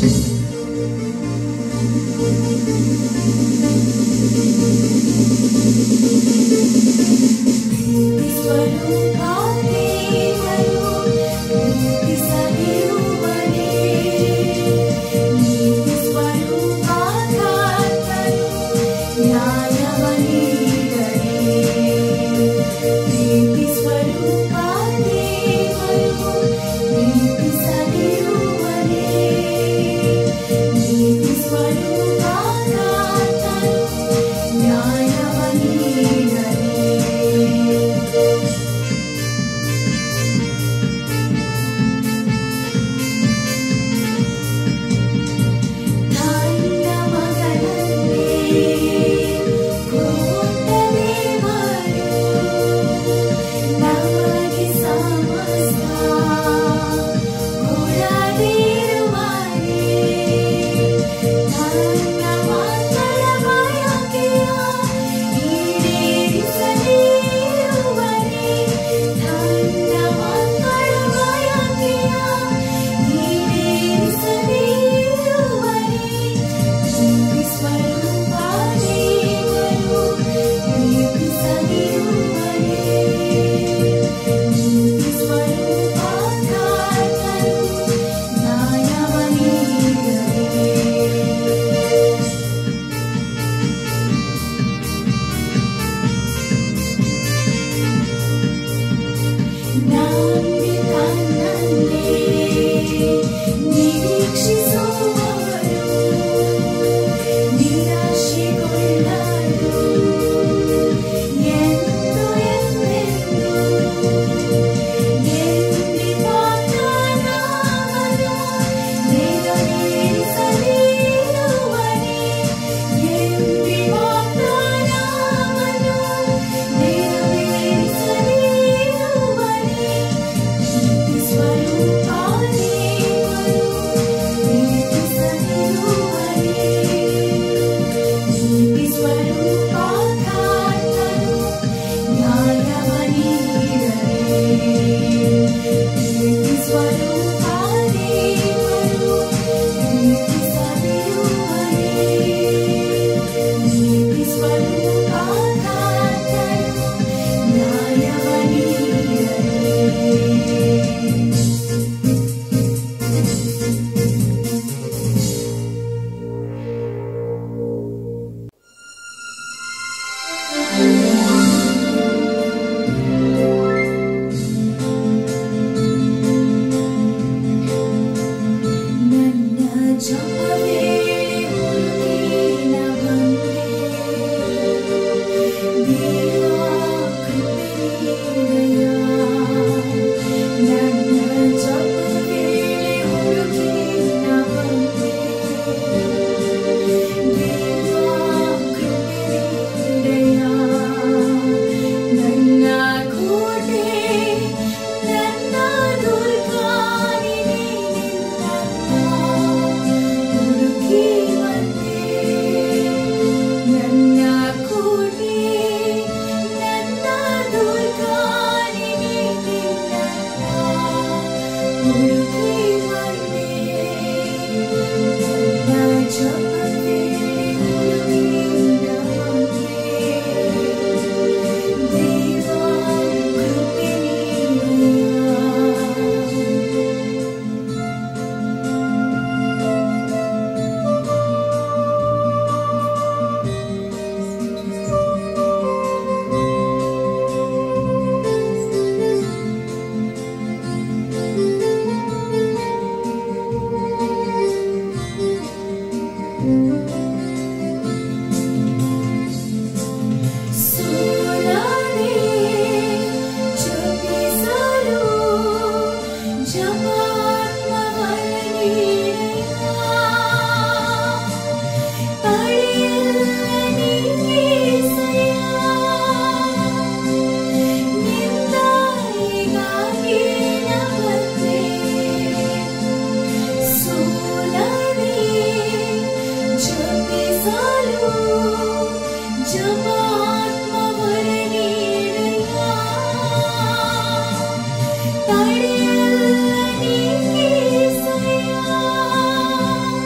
ಜಪಿ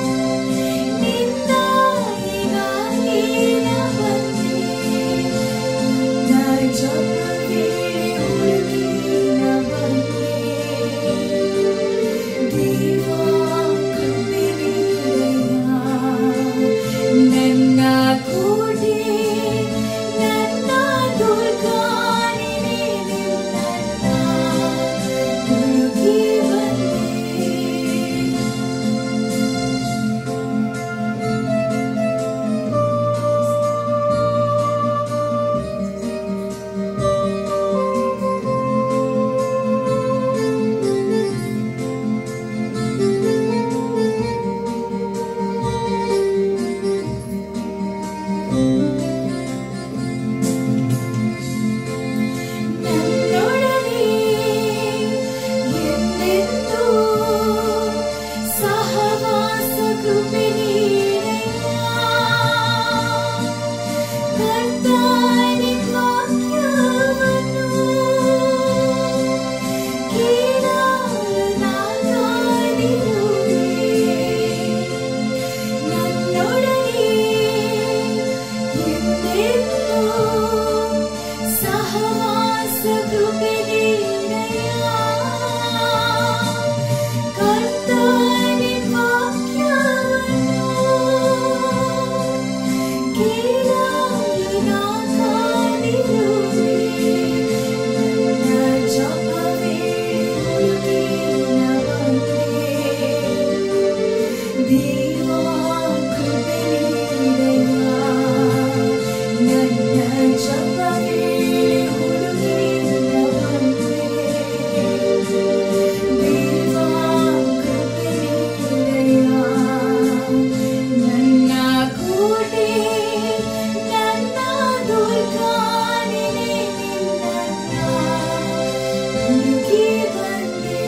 ನನ್ನ ಕೋಟೆ ನನ್ನ ದುರ್ಗಾನಿನೇ ನಿನ್ನನ್ನ ಹುಡುಕಿ ಬಂದೆ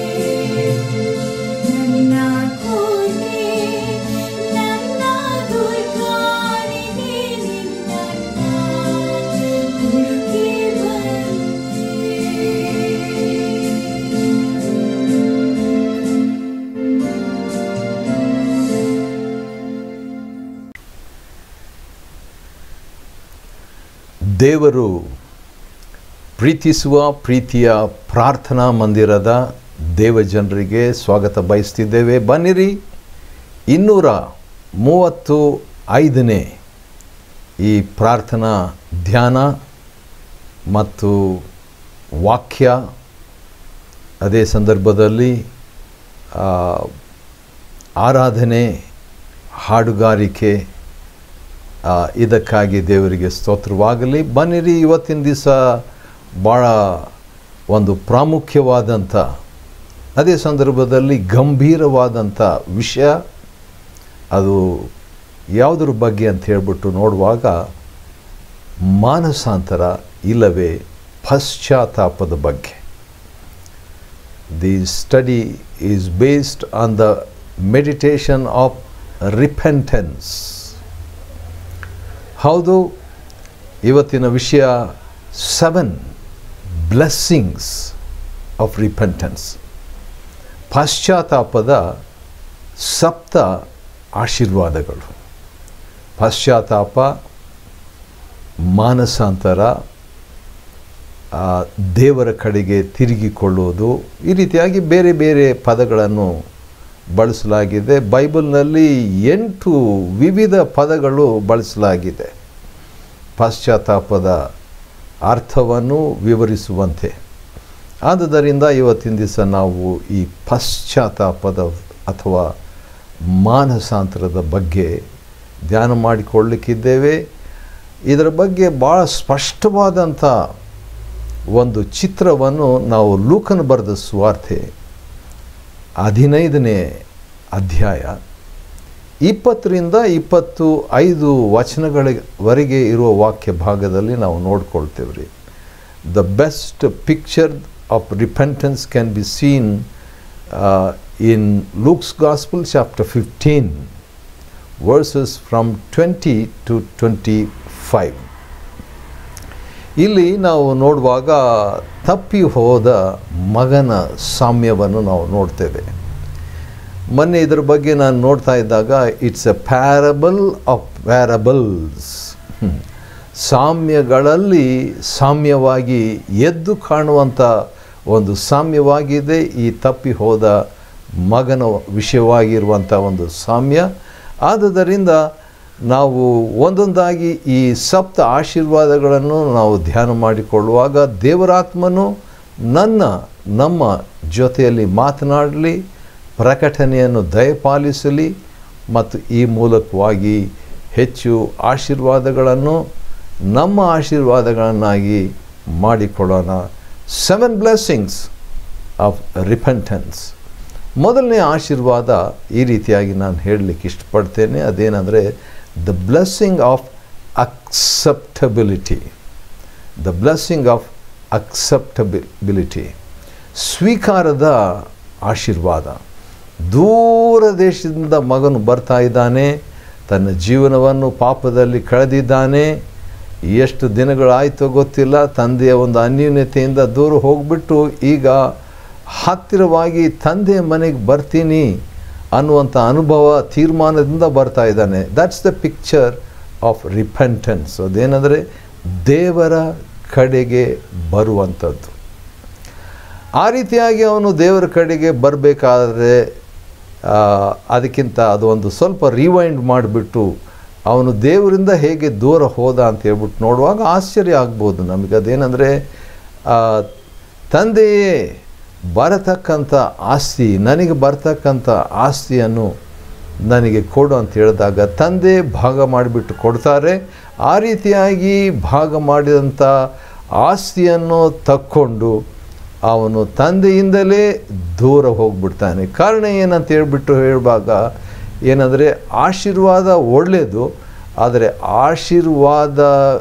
ನನ್ನ ಕೋಟೆ ನನ್ನ ದುರ್ಗಾನಿನೇ ನಿನ್ನನ್ನ ಹುಡುಕಿ ಬಂದೆ ದೇವರು ಪ್ರೀತಿಸುವ ಪ್ರೀತಿಯ ಪ್ರಾರ್ಥನಾ ಮಂದಿರದ ದೇವಜನರಿಗೆ ಸ್ವಾಗತ ಬಯಸ್ತಿದ್ದೇವೆ ಬನ್ನಿರಿ ಇನ್ನೂರ ಮೂವತ್ತು ಐದನೇ ಈ ಪ್ರಾರ್ಥನಾ ಧ್ಯಾನ ಮತ್ತು ವಾಕ್ಯ ಅದೇ ಸಂದರ್ಭದಲ್ಲಿ ಆ, ಆರಾಧನೆ ಹಾಡುಗಾರಿಕೆ ಆ, ಇದಕ್ಕಾಗಿ ದೇವರಿಗೆ ಸ್ತೋತ್ರವಾಗಲಿ ಬನ್ನಿರಿ ಇವತ್ತಿನ ದಿವಸ ಭಾಳ ಒಂದು ಪ್ರಾಮುಖ್ಯವಾದಂಥ ಅದೇ ಸಂದರ್ಭದಲ್ಲಿ ಗಂಭೀರವಾದಂಥ ವಿಷಯ ಅದು ಯಾವುದ್ರ ಬಗ್ಗೆ ಅಂತ ಹೇಳ್ಬಿಟ್ಟು ನೋಡುವಾಗ ಮಾನಸಾಂತರ ಇಲ್ಲವೇ ಪಶ್ಚಾತ್ತಾಪದ ಬಗ್ಗೆ the study is based on the meditation of repentance ಹೌದು ಇವತ್ತಿನ ವಿಷಯ ಸೆವೆನ್ ಬ್ಲೆಸ್ಸಿಂಗ್ಸ್ ಆಫ್ ರಿಪೆಂಟೆನ್ಸ್ ಪಶ್ಚಾತ್ತಾಪದ ಸಪ್ತ ಆಶೀರ್ವಾದಗಳು ಪಶ್ಚಾತ್ತಾಪ ಮಾನಸಾಂತರ ಆ, ದೇವರ ಕಡೆಗೆ ತಿರುಗಿಕೊಳ್ಳುವುದು ಈ ರೀತಿಯಾಗಿ ಬೇರೆ ಬೇರೆ ಪದಗಳನ್ನು ಬಳಸಲಾಗಿದೆ ಬೈಬಲ್ನಲ್ಲಿ ಎಂಟು ವಿವಿಧ ಪದಗಳು ಬಳಸಲಾಗಿದೆ ಪಶ್ಚಾತ್ತಾಪದ ಅರ್ಥವನ್ನು ವಿವರಿಸುವಂತೆ ಆದುದರಿಂದ ಇವತ್ತಿನ ದಿವಸ ನಾವು ಈ ಪಶ್ಚಾತ್ತಾಪದ ಅಥವಾ ಮಾನಸಾಂತರದ ಬಗ್ಗೆ ಧ್ಯಾನ ಮಾಡಿಕೊಳ್ಳಲಿಕ್ಕಿದ್ದೇವೆ ಇದರ ಬಗ್ಗೆ ಭಾಳ ಸ್ಪಷ್ಟವಾದಂಥ ಒಂದು ಚಿತ್ರವನ್ನು ನಾವು ಲೂಕನ ಬರೆದ ಸುವಾರ್ತೆ ಹದಿನೈದನೇ ಅಧ್ಯಾಯ ಇಪ್ಪತ್ತರಿಂದ ಇಪ್ಪತ್ತು ಐದು ವಚನಗಳವರೆಗೆ ಇರುವ ವಾಕ್ಯ ಭಾಗದಲ್ಲಿ ನಾವು ನೋಡ್ಕೊಳ್ತೇವೆ ರೀ the best picture of repentance can be seen in Luke's gospel chapter fifteen verses from twenty to twenty five ಇಲ್ಲಿ ನಾವು ನೋಡುವಾಗ ತಪ್ಪಿ ಹೋದ ಮಗನ ಸಾಮ್ಯವನ್ನು ನಾವು ನೋಡ್ತೇವೆ ಮೊನ್ನೆ ಇದರ ಬಗ್ಗೆ ನಾನು ನೋಡ್ತಾ ಇದ್ದಾಗ it's a parable of parables ಸಾಮ್ಯಗಳಲ್ಲಿ ಸಾಮ್ಯವಾಗಿ ಎದ್ದು ಕಾಣುವಂಥ ಒಂದು ಸಾಮ್ಯವಾಗಿದೆ ಈ ತಪ್ಪಿ ಹೋದ ಮಗನ ವಿಷಯವಾಗಿರುವಂಥ ಒಂದು ಸಾಮ್ಯ ಆದುದರಿಂದ ನಾವು ಒಂದೊಂದಾಗಿ ಈ ಸಪ್ತ ಆಶೀರ್ವಾದಗಳನ್ನು ನಾವು ಧ್ಯಾನ ಮಾಡಿಕೊಳ್ಳುವಾಗ ದೇವರಾತ್ಮನು ನನ್ನ ನಮ್ಮ ಜೊತೆಯಲ್ಲಿ ಮಾತನಾಡಲಿ ಪ್ರಕಟಣೆಯನ್ನು ದಯಪಾಲಿಸಲಿ ಮತ್ತು ಈ ಮೂಲಕವಾಗಿ ಹೆಚ್ಚು ಆಶೀರ್ವಾದಗಳನ್ನು ನಮ್ಮ ಆಶೀರ್ವಾದಗಳನ್ನಾಗಿ ಮಾಡಿಕೊಳ್ಳೋಣ ಸೆವೆನ್ ಬ್ಲೆಸ್ಸಿಂಗ್ಸ್ ಆಫ್ ರಿಪೆಂಟೆನ್ಸ್ ಮೊದಲನೇ ಆಶೀರ್ವಾದ ಈ ರೀತಿಯಾಗಿ ನಾನು ಹೇಳಲಿಕ್ಕೆ ಇಷ್ಟಪಡ್ತೇನೆ ಅದೇನೆಂದರೆ the blessing of acceptability the blessing of acceptability ಸ್ವೀಕಾರದ ಆಶೀರ್ವಾದ ದೂರ ದೇಶದಿಂದ ಮಗನು ಬರ್ತಾ ಇದ್ದಾನೆ ತನ್ನ ಜೀವನವನ್ನು ಪಾಪದಲ್ಲಿ ಕಳೆದಿದ್ದಾನೆ ಎಷ್ಟು ದಿನಗಳಾಯಿತೋ ಗೊತ್ತಿಲ್ಲ ತಂದೆಯ ಒಂದು ಅನ್ಯೂನ್ಯತೆಯಿಂದ ದೂರ ಹೋಗಿಬಿಟ್ಟು ಈಗ ಹತ್ತಿರವಾಗಿ ತಂದೆಯ ಮನೆಗೆ ಬರ್ತೀನಿ ಅನ್ನುವಂಥ ಅನುಭವ ತೀರ್ಮಾನದಿಂದ ಬರ್ತಾ ಇದ್ದಾನೆ that's the picture of repentance ಅದೇನೆಂದರೆ ದೇವರ ಕಡೆಗೆ ಬರುವಂಥದ್ದು ಆ ರೀತಿಯಾಗಿ ಅವನು ದೇವರ ಕಡೆಗೆ ಬರಬೇಕಾದ್ರೆ ಅದಕ್ಕಿಂತ ಅದು ಒಂದು ಸ್ವಲ್ಪ ರಿವೈಂಡ್ ಮಾಡಿಬಿಟ್ಟು ಅವನು ದೇವರಿಂದ ಹೇಗೆ ದೂರ ಹೋದ ಅಂತ ಹೇಳ್ಬಿಟ್ಟು ನೋಡುವಾಗ ಆಶ್ಚರ್ಯ ಆಗ್ಬೋದು ನಮಗೆ ಅದೇನೆಂದರೆ ತಂದೆಯೇ ಬರತಕ್ಕಂಥ ಆಸ್ತಿ ನನಗೆ ಬರತಕ್ಕಂಥ ಆಸ್ತಿಯನ್ನು ನನಗೆ ಕೊಡು ಅಂತ ಹೇಳಿದಾಗ ತಂದೆ ಭಾಗ ಮಾಡಿಬಿಟ್ಟು ಕೊಡ್ತಾರೆ ಆ ರೀತಿಯಾಗಿ ಭಾಗ ಮಾಡಿದಂಥ ಆಸ್ತಿಯನ್ನು ತಕ್ಕೊಂಡು ಅವನು ತಂದೆಯಿಂದಲೇ ದೂರ ಹೋಗ್ಬಿಡ್ತಾನೆ ಕಾರಣ ಏನಂತ ಹೇಳ್ಬಿಟ್ಟು ಹೇಳುವಾಗ ಏನಂದರೆ ಆಶೀರ್ವಾದ ಒಳ್ಳೆಯದು ಆದರೆ ಆಶೀರ್ವಾದ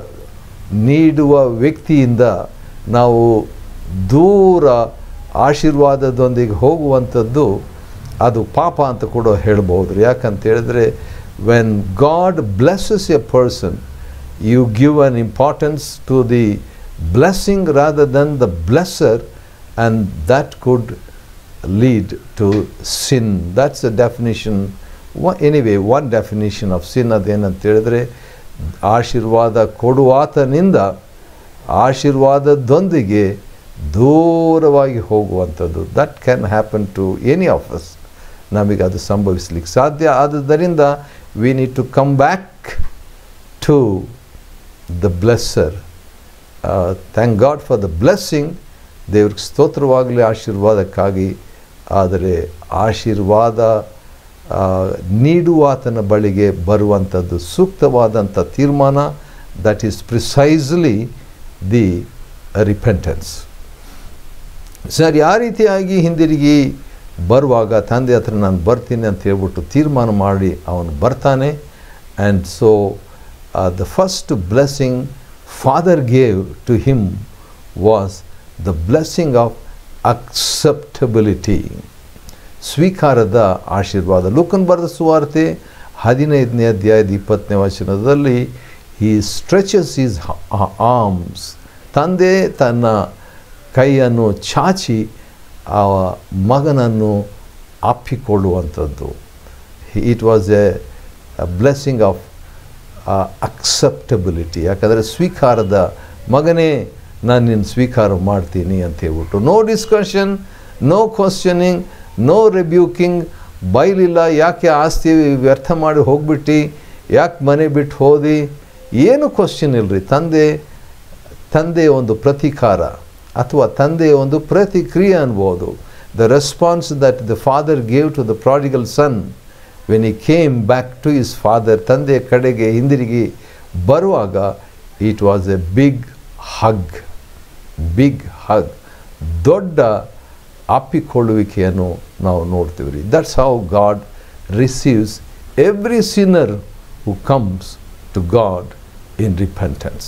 ನೀಡುವ ವ್ಯಕ್ತಿಯಿಂದ ನಾವು ದೂರ ಆಶೀರ್ವಾದದೊಂದಿಗೆ ಹೋಗುವಂಥದ್ದು ಅದು ಪಾಪ ಅಂತ ಕೂಡ ಹೇಳ್ಬೋದು ಯಾಕಂತ ಹೇಳಿದ್ರೆ when God blesses a person you give unimportance to the blessing rather than the blesser and that could lead to sin that's the definition Wha- anyway one definition of sin ಅದೇನಂತ ಹೇಳಿದ್ರೆ ಆಶೀರ್ವಾದ ಕೊಡುವಾತನಿಂದ ಆಶೀರ್ವಾದದೊಂದಿಗೆ ದೂರವಾಗಿ ಹೋಗುವಂಥದ್ದು that can happen to any of us ನಮಗೆ ಅದು ಸಂಭವಿಸ್ಲಿಕ್ಕೆ ಸಾಧ್ಯ ಆದುದರಿಂದ we need to come back to the blesser thank God for the blessing ದೇವ್ರಿಗೆ ಸ್ತೋತ್ರವಾಗಲಿ ಆಶೀರ್ವಾದಕ್ಕಾಗಿ ಆದರೆ ಆಶೀರ್ವಾದ ಆ, ನೀಡುವಾತನ ಬಳಿಗೆ ಬರುವಂಥದ್ದು ಸೂಕ್ತವಾದಂಥ ತೀರ್ಮಾನ that is precisely the repentance sir ಯಾವ ರೀತಿಯಾಗಿ ಹಿಂದಿರುಗಿ ಬರುವಾಗ ತಂದೆ ಹತ್ರ ನಾನು ಬರ್ತೀನಿ ಅಂತ ಹೇಳ್ಬಿಟ್ಟು ತೀರ್ಮಾನ ಮಾಡಿ ಅವನು ಬರ್ತಾನೆ and so the first blessing father gave to him was the blessing of acceptability ಸ್ವೀಕಾರದ ಆಶೀರ್ವಾದ ಲೂಕನ್ ಬರೆದ ಸುವಾರ್ತೆ ಹದಿನೈದನೇ ಅಧ್ಯಾಯದ ಇಪ್ಪತ್ತನೇ ವಚನದಲ್ಲಿ ಈ ಸ್ಟ್ರೆಚಸ್ ಈಸ್ ಆರ್ಮ್ಸ್ ತಂದೆ ತನ್ನ ಕೈಯನ್ನು ಚಾಚಿ ಆ ಮಗನನ್ನು ಅಪ್ಪಿಕೊಳ್ಳುವಂಥದ್ದು it was a blessing of acceptability ಯಾಕಂದರೆ ಸ್ವೀಕಾರದ ಮಗನೇ ನಾನು ನಿನ್ನ ಸ್ವೀಕಾರ ಮಾಡ್ತೀನಿ ಅಂತ ಹೇಳ್ಬಿಟ್ಟು no discussion no questioning no rebuking ಬೈಲಿಲ್ಲ ಯಾಕೆ ಆಸ್ತಿ ವ್ಯರ್ಥ ಮಾಡಿ ಹೋಗ್ಬಿಟ್ಟು ಯಾಕೆ ಮನೆ ಬಿಟ್ಟು ಹೋದಿ ಏನು ಕ್ವಶನ್ ಇಲ್ಲರಿ ತಂದೆ ತಂದೆಯ ಒಂದು ಪ್ರತೀಕಾರ ಅಥವಾ ತಂದೆಯ ಒಂದು ಪ್ರತಿಕ್ರಿಯೆ ಅನ್ಬೋದು the response that the father gave to the prodigal son when he came back to his father ತಂದೆಯ ಕಡೆಗೆ ಹಿಂದಿರುಗಿ ಬರುವಾಗ it was a big hug big hug ದೊಡ್ಡ ಅಪ್ಪಿಕೊಳ್ಳುವಿಕೆಯನ್ನು ನಾವು ನೋಡ್ತೀವಿ ರೀ that's how God receives every sinner who comes to God in repentance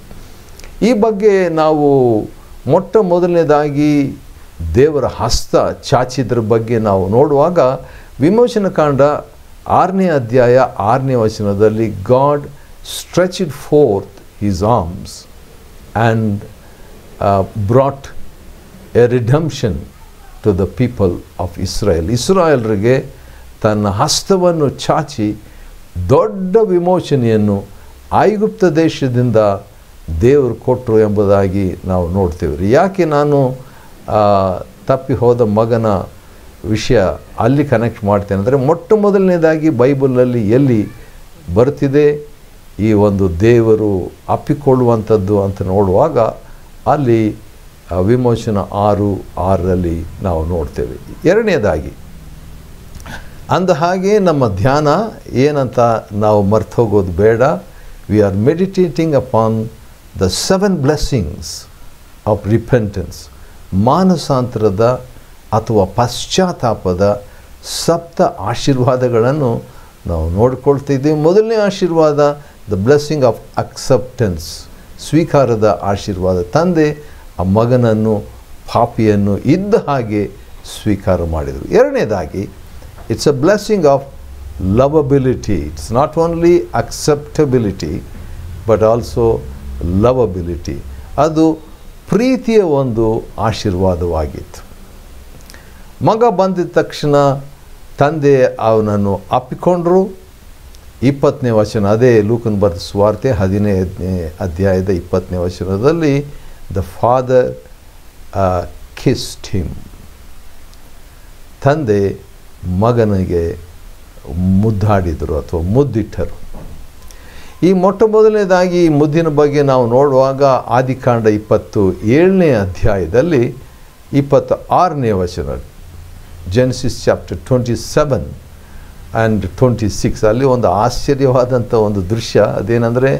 ಈ ಬಗ್ಗೆ ನಾವು ಮೊಟ್ಟ ಮೊದಲನೇದಾಗಿ ದೇವರ ಹಸ್ತ ಚಾಚಿದ್ರ ಬಗ್ಗೆ ನಾವು ನೋಡುವಾಗ ವಿಮೋಚನ ಕಾಂಡ ಆರನೇ ಅಧ್ಯಾಯ ಆರನೇ ವಚನದಲ್ಲಿ God stretched forth his arms and brought a redemption to the people of Israel ಇಸ್ರಾಯಲ್ರಿಗೆ ತನ್ನ ಹಸ್ತವನ್ನು ಚಾಚಿ ದೊಡ್ಡ ವಿಮೋಚನೆಯನ್ನು ಐಗುಪ್ತ ದೇಶದಿಂದ ದೇವರು ಕೊಟ್ಟರು ಎಂಬುದಾಗಿ ನಾವು ನೋಡ್ತೇವೆ ರೀ ಯಾಕೆ ನಾನು ಆ, ತಪ್ಪಿ ಹೋದ ಮಗನ ವಿಷಯ ಅಲ್ಲಿ ಕನೆಕ್ಟ್ ಮಾಡ್ತೇನೆ ಅಂದರೆ ಮೊಟ್ಟ ಮೊದಲನೇದಾಗಿ ಬೈಬಲಲ್ಲಿ ಎಲ್ಲಿ ಬರ್ತಿದೆ ಈ ಒಂದು ದೇವರು ಅಪ್ಪಿಕೊಳ್ಳುವಂಥದ್ದು ಅಂತ ನೋಡುವಾಗ ಅಲ್ಲಿ ಆ, ವಿಮೋಚನ ಆರು ಆರರಲ್ಲಿ ನಾವು ನೋಡ್ತೇವೆ ಎರಡನೇದಾಗಿ ಅಂದ ಹಾಗೆ ನಮ್ಮ ಧ್ಯಾನ ಏನಂತ ನಾವು ಮರ್ತು ಹೋಗೋದು ಬೇಡ we are meditating upon the seven blessings of repentance ಮಾನಸಾಂತರದ ಅಥವಾ ಪಶ್ಚಾತ್ತಾಪದ ಸಪ್ತ ಆಶೀರ್ವಾದಗಳನ್ನು ನಾವು ನೋಡ್ಕೊಳ್ತಿದ್ದೀವಿ ಮೊದಲನೇ ಆಶೀರ್ವಾದ ದ ಬ್ಲೆಸ್ಸಿಂಗ್ ಆಫ್ ಅಕ್ಸೆಪ್ಟೆನ್ಸ್ ಸ್ವೀಕಾರದ ಆಶೀರ್ವಾದ ತಂದೆ ಆ ಮಗನನ್ನು ಪಾಪಿಯನ್ನು ಇದ್ದ ಹಾಗೆ ಸ್ವೀಕಾರ ಮಾಡಿದರು ಎರಡನೇದಾಗಿ it's a blessing of lovability it's not only acceptability but also lovability ಅದು ಪ್ರೀತಿಯ ಒಂದು ಆಶೀರ್ವಾದವಾಗಿತ್ತು ಮಗ ಬಂದಿದ ತಕ್ಷಣ ತಂದೆ ಅವನನ್ನು ಅಪ್ಪಿಕೊಂಡ್ರು ಇಪ್ಪತ್ತನೇ ವಚನ ಅದೇ ಲೂಕನ್ ಬರೆದ ಸ್ವಾರ್ತೆ ಹದಿನೈದನೇ ಅಧ್ಯಾಯದ ಇಪ್ಪತ್ತನೇ ವಚನದಲ್ಲಿ ದ ಫಾದರ್ ಕಿಸ್ಟ್ ಹಿಮ್ ತಂದೆ ಮಗನಿಗೆ ಮುದ್ದಾಡಿದರು ಅಥವಾ ಮುದ್ದಿಟ್ಟರು ಈ ಮೊಟ್ಟ ಮೊದಲನೇದಾಗಿ ಈ ಮುದ್ದಿನ ಬಗ್ಗೆ ನಾವು ನೋಡುವಾಗ ಆದಿಕಾಂಡ ಇಪ್ಪತ್ತು ಏಳನೇ ಅಧ್ಯಾಯದಲ್ಲಿ ಇಪ್ಪತ್ತ ಆರನೇ ವಚನ Genesis chapter twenty seven and twenty six ಅಲ್ಲಿ ಒಂದು ಆಶ್ಚರ್ಯವಾದಂಥ ಒಂದು ದೃಶ್ಯ ಅದೇನೆಂದರೆ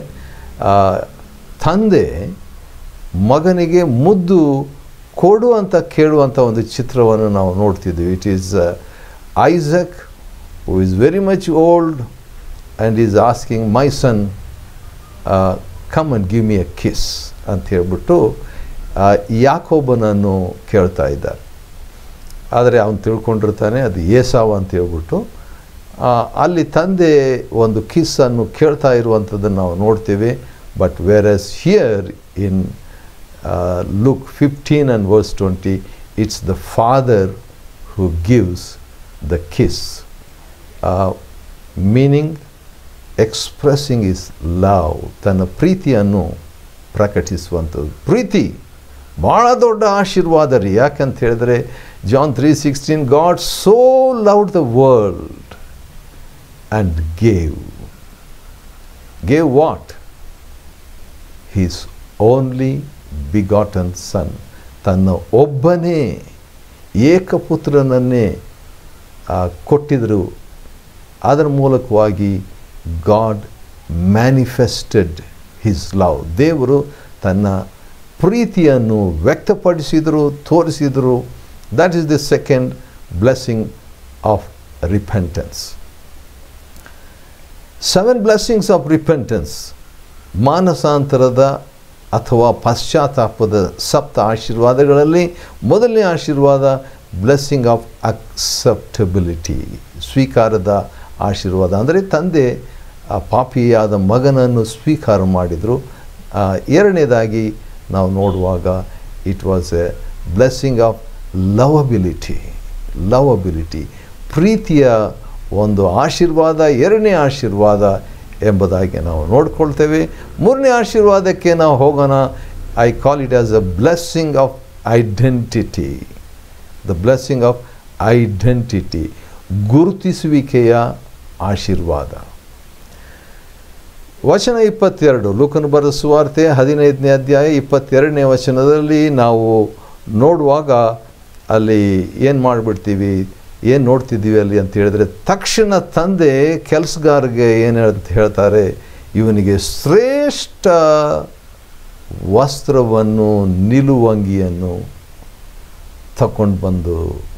ತಂದೆ ಮಗನಿಗೆ ಮುದ್ದು ಕೊಡು ಅಂತ ಕೇಳುವಂಥ ಒಂದು ಚಿತ್ರವನ್ನು ನಾವು ನೋಡ್ತಿದ್ವಿ it is Isaac who is very much old and is asking my son come and give me a kiss ಅಂತ ಹೇಳ್ಬಿಟ್ಟು ಯಾಕೋಬನನ್ನು ಕೇಳ್ತಾ ಇದ್ದಾರೆ ಆದರೆ ಅವನು ತಿಳ್ಕೊಂಡಿರ್ತಾನೆ ಅದು ಏಸಾವ ಅಂತ ಹೇಳ್ಬಿಟ್ಟು ಆ, ಅಲ್ಲಿ ತಂದೆ ಒಂದು ಕಿಸ್ಸನ್ನು ಕೇಳ್ತಾ ಇರುವಂಥದ್ದನ್ನು ನಾವು ನೋಡ್ತೇವೆ but whereas here in Luke fifteen and verse twenty it's the father who gives the kiss meaning expressing his love ತನ್ನ ಪ್ರೀತಿಯನ್ನು ಪ್ರಕಟಿಸುವಂಥದ್ದು ಪ್ರೀತಿ ಭಾಳ ದೊಡ್ಡ ಆಶೀರ್ವಾದ ರೀ ಯಾಕಂತ ಹೇಳಿದ್ರೆ John three sixteen God so loved the world and gave gave what his only begotten son ತನ್ನ ಒಬ್ಬನೇ ಏಕಪುತ್ರನನ್ನೇ ಆ, ಕೊಟ್ಟಿದ್ರು ಅದರ ಮೂಲಕವಾಗಿ ಗಾಡ್ ಮ್ಯಾನಿಫೆಸ್ಟೆಡ್ ಹಿಸ್ ಲವ್ ದೇವರು ತನ್ನ ಪ್ರೀತಿಯನ್ನು ವ್ಯಕ್ತಪಡಿಸಿದರು ತೋರಿಸಿದರು that is the second blessing of repentance seven blessings of repentance ಮಾನಸಾಂತರದ ಅಥವಾ ಪಶ್ಚಾತ್ತಾಪದ ಸಪ್ತ ಆಶೀರ್ವಾದಗಳಲ್ಲಿ ಮೊದಲನೇ ಆಶೀರ್ವಾದ ಬ್ಲೆಸ್ಸಿಂಗ್ ಆಫ್ ಅಕ್ಸೆಪ್ಟಬಿಲಿಟಿ ಸ್ವೀಕಾರದ ಆಶೀರ್ವಾದ ಅಂದರೆ ತಂದೆ ಆ ಪಾಪಿಯಾದ ಮಗನನ್ನು ಸ್ವೀಕಾರ ಮಾಡಿದರು ಆ, ಎರಡನೇದಾಗಿ ನಾವು ನೋಡುವಾಗ it was a blessing of lovability lovability ಪ್ರೀತಿಯ ಒಂದು ಆಶೀರ್ವಾದ ಎರಡನೇ ಆಶೀರ್ವಾದ ಎಂಬುದಾಗಿ ನಾವು ನೋಡ್ಕೊಳ್ತೇವೆ ಮೂರನೇ ಆಶೀರ್ವಾದಕ್ಕೆ ನಾವು ಹೋಗೋಣ I call it as a blessing of identity the blessing of identity ಗುರುತಿಸುವಿಕೆಯ ಆಶೀರ್ವಾದ ವಚನ ಇಪ್ಪತ್ತೆರಡು ಲೂಕನು ಬರೆದ ಸುವಾರ್ತೆ ಹದಿನೈದನೇ ಅಧ್ಯಾಯ ಇಪ್ಪತ್ತೆರಡನೇ ವಚನದಲ್ಲಿ ನಾವು ನೋಡುವಾಗ ಅಲ್ಲಿ ಏನು ಮಾಡಿಬಿಡ್ತೀವಿ ಏನು ನೋಡ್ತಿದ್ದೀವಿ ಅಲ್ಲಿ ಅಂತ ಹೇಳಿದ್ರೆ ತಕ್ಷಣ ತಂದೆ ಕೆಲಸಗಾರರಿಗೆ ಏನು ಅಂತ ಹೇಳ್ತಾರೆ ಇವನಿಗೆ ಶ್ರೇಷ್ಠ ವಸ್ತ್ರವನ್ನು ನಿಲುವಂಗಿಯನ್ನು ತಕೊಂಡು ಬಂದು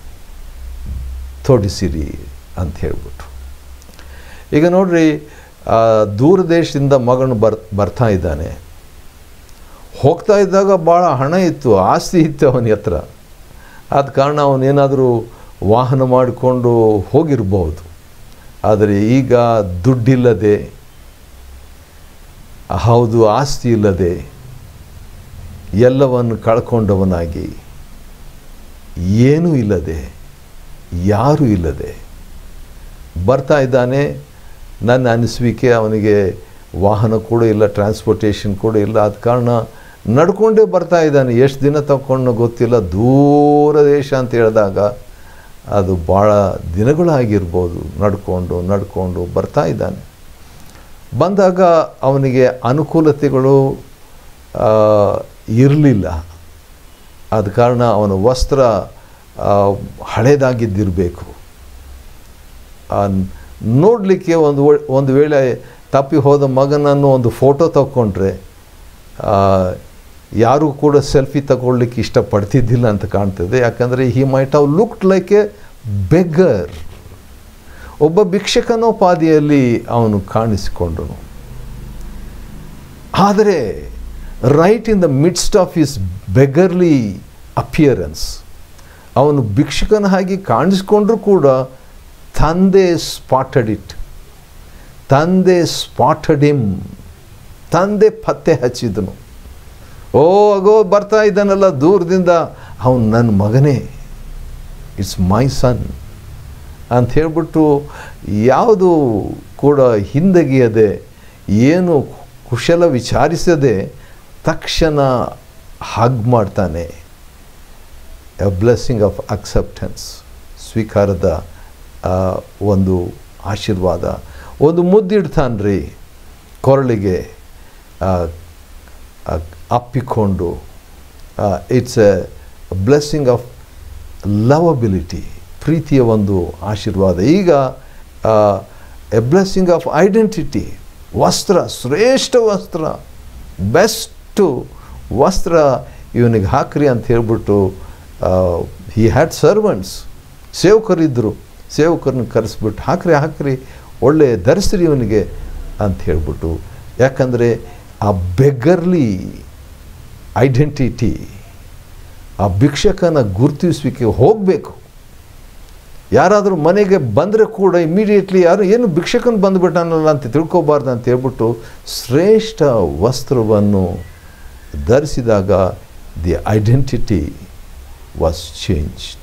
ತೊಡಿಸಿರಿ ಅಂತ ಹೇಳ್ಬಿಟ್ರು ಈಗ ನೋಡ್ರಿ ಆ, ದೂರ ದೇಶದಿಂದ ಮಗನು ಬರ್ ಬರ್ತಾ ಇದ್ದಾನೆ ಹೋಗ್ತಾ ಇದ್ದಾಗ ಭಾಳ ಹಣ ಇತ್ತು ಆಸ್ತಿ ಇತ್ತು ಅವನ ಹತ್ರ ಆದ ಕಾರಣ ಅವನೇನಾದರೂ ವಾಹನ ಮಾಡಿಕೊಂಡು ಹೋಗಿರ್ಬೋದು ಆದರೆ ಈಗ ದುಡ್ಡಿಲ್ಲದೆ ಹೌದು ಆಸ್ತಿ ಇಲ್ಲದೆ ಎಲ್ಲವನ್ನು ಕಳ್ಕೊಂಡವನಾಗಿ ಏನೂ ಇಲ್ಲದೆ ಯಾರೂ ಇಲ್ಲದೆ ಬರ್ತಾ ಇದ್ದಾನೆ ನನ್ನ ಅನಿಸುವಿಕೆ ಅವನಿಗೆ ವಾಹನ ಕೂಡ ಇಲ್ಲ ಟ್ರಾನ್ಸ್ಪೋರ್ಟೇಷನ್ ಕೂಡ ಇಲ್ಲ ಆದ ಕಾರಣ ನಡ್ಕೊಂಡೇ ಬರ್ತಾ ಇದ್ದಾನೆ ಎಷ್ಟು ದಿನ ತಗೊಂಡು ಗೊತ್ತಿಲ್ಲ ದೂರ ದೇಶ ಅಂತ ಹೇಳಿದಾಗ ಅದು ಭಾಳ ದಿನಗಳಾಗಿರ್ಬೋದು ನಡ್ಕೊಂಡು ನಡ್ಕೊಂಡು ಬರ್ತಾ ಇದ್ದಾನೆ ಬಂದಾಗ ಅವನಿಗೆ ಅನುಕೂಲತೆಗಳು ಇರಲಿಲ್ಲ ಆದ ಕಾರಣ ಅವನ ವಸ್ತ್ರ ಆ, ಹಳೇದಾಗಿದ್ದಿರಬೇಕು ನೋಡಲಿಕ್ಕೆ ಒಂದು ಒ- ಒಂದು ವೇಳೆ ತಪ್ಪಿ ಹೋದ ಮಗನನ್ನು ಒಂದು ಫೋಟೋ ತಗೊಂಡ್ರೆ ಯಾರೂ ಕೂಡ ಸೆಲ್ಫಿ ತಗೊಳ್ಲಿಕ್ಕೆ ಇಷ್ಟಪಡ್ತಿದ್ದಿಲ್ಲ ಅಂತ ಕಾಣ್ತದೆ ಯಾಕಂದರೆ he might have looked like a beggar ಒಬ್ಬ ಭಿಕ್ಷಕನೋಪಾದಿಯಲ್ಲಿ ಅವನು ಕಾಣಿಸಿಕೊಂಡನು ಆದರೆ right in the midst of his beggarly appearance ಅವನು ಭಿಕ್ಷುಕನ ಹಾಗೆ ಕಾಣಿಸ್ಕೊಂಡ್ರೂ ಕೂಡ ತಂದೆ ಸ್ಪಾಟಡ್ ಇಟ್ ತಂದೆ ಸ್ಪಾಟಡ್ ಹಿಮ್ ತಂದೆ ಪತ್ತೆ ಹಚ್ಚಿದನು ಓ ಅಗೋ ಬರ್ತಾ ಇದ್ದಾನಲ್ಲ ದೂರದಿಂದ ಅವನು ನನ್ನ ಮಗನೇ ಇಟ್ಸ್ ಮೈ ಸನ್ ಅಂತ ಹೇಳ್ಬಿಟ್ಟು ಯಾವುದು ಕೂಡ ಹಿಂದಗಿಯದೆ ಏನು ಕುಶಲ ವಿಚಾರಿಸದೆ ತಕ್ಷಣ ಹಗ್ ಮಾಡ್ತಾನೆ ಎ ಬ್ಲೆಸ್ಸಿಂಗ್ ಆಫ್ ಅಕ್ಸೆಪ್ಟೆನ್ಸ್ ಸ್ವೀಕಾರದ ಆ, ಒಂದು ಆಶೀರ್ವಾದ ಒಂದು ಮುದ್ದಿಡ್ತಾನೆ ರೀ ಕೊರಳಿಗೆ ಆ, ಆ, ಅಪ್ಪಿಕೊಂಡು it's a blessing of lovability ಪ್ರೀತಿಯ ಒಂದು ಆಶೀರ್ವಾದ ಈಗ ಎ ಬ್ಲೆಸ್ಸಿಂಗ್ ಆಫ್ ಐಡೆಂಟಿಟಿ ವಸ್ತ್ರ ಶ್ರೇಷ್ಠ ವಸ್ತ್ರ ಬೆಸ್ಟು ವಸ್ತ್ರ ಇವನಿಗೆ ಹಾಕ್ರಿ ಅಂತ ಹೇಳ್ಬಿಟ್ಟು ಹಿ ಹ್ಯಾಡ್ ಸರ್ವೆಂಟ್ಸ್ ಸೇವಕರಿದ್ದರು ಸೇವಕರನ್ನ ಕರೆಸ್ಬಿಟ್ಟು ಹಾಕ್ರಿ ಹಾಕ್ರಿ ಒಳ್ಳೆ ಧರಿಸ್ರಿ ಇವನಿಗೆ ಅಂತ ಹೇಳ್ಬಿಟ್ಟು ಯಾಕಂದರೆ ಆ ಬೆಗರ್ಲಿ ಐಡೆಂಟಿಟಿ ಆ ಭಿಕ್ಷಕನ ಗುರುತಿಸುವಿಕೆ ಹೋಗಬೇಕು ಯಾರಾದರೂ ಮನೆಗೆ ಬಂದರೆ ಕೂಡ ಇಮಿಡಿಯೇಟ್ಲಿ ಯಾರು ಏನು ಭಿಕ್ಷಕನ ಬಂದುಬಿಟ್ಟಾನಲ್ಲ ಅಂತ ತಿಳ್ಕೊಬಾರ್ದು ಅಂತ ಹೇಳ್ಬಿಟ್ಟು ಶ್ರೇಷ್ಠ ವಸ್ತ್ರವನ್ನು ಧರಿಸಿದಾಗ ದಿ ಐಡೆಂಟಿಟಿ ವಾಸ್ ಚೇಂಜ್ಡ್